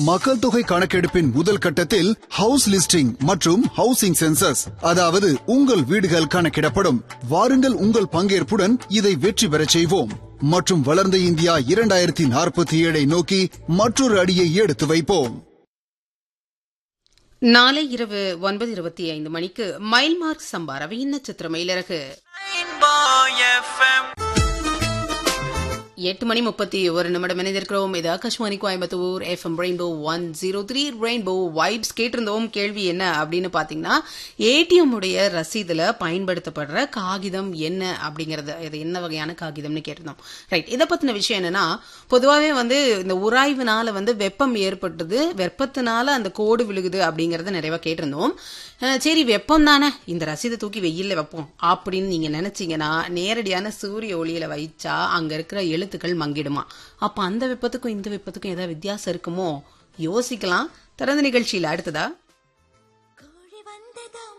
மக்கள் தொகை கணக்கெடுப்பின் முதல் கட்டத்தில் ஹவுஸ் லிஸ்டிங் மற்றும் ஹவுசிங் சென்சஸ் அதாவது உங்கள் வீடுகள் கணக்கிடப்படும் வாருங்கள் உங்கள் பங்கேற்புடன் இதை வெற்றி பெறச் செய்வோம் மற்றும் வளர்ந்த இந்தியா இரண்டாயிரத்தி நாற்பத்தி ஏழை நோக்கி மற்றொரு அடியை எடுத்து வைப்போம் நாளை இரவு ஒன்பது இருபத்தி ஐந்து மணிக்கு மைல்மார்க் சம்பா ரவியின் நட்சத்திர மயிலரகு எட்டு மணி முப்பத்தி ஒரு நிமிடம் இணைந்திருக்கிறோம் இது Akashvani Coimbatore FM rainbow one zero three rainbow vibes கேட்டிருந்தோம் கேள்வி என்ன அப்படின்னு பாத்தீங்கன்னா ஏடிஎம் உடைய ரசீதுல பயன்படுத்தப்படுற காகிதம் என்ன அப்படிங்கறது இது என்ன வகையான காகிதம்னு கேட்டிருந்தோம் ரைட் இதை பத்தின விஷயம் என்னன்னா பொதுவாகவே வந்து இந்த உராய்வுனால வந்து வெப்பம் ஏற்பட்டது வெப்பத்தினால அந்த கோடு விழுகுது அப்படிங்கறத நிறைவா கேட்டிருந்தோம் அஹ் சரி வெப்பம் தானே இந்த ரசீதை தூக்கி வெயில்ல வைப்போம் அப்படின்னு நீங்க நினைச்சீங்கன்னா நேரடியான சூரிய ஒளியில வைச்சா அங்க இருக்கிற எழுத்துக்கள் மங்கிடுமா அப்ப அந்த வெப்பத்துக்கும் இந்த வெப்பத்துக்கும் ஏதாவது வித்தியாசம் இருக்குமோ யோசிக்கலாம் திறந்த நிகழ்ச்சியில அடுத்ததா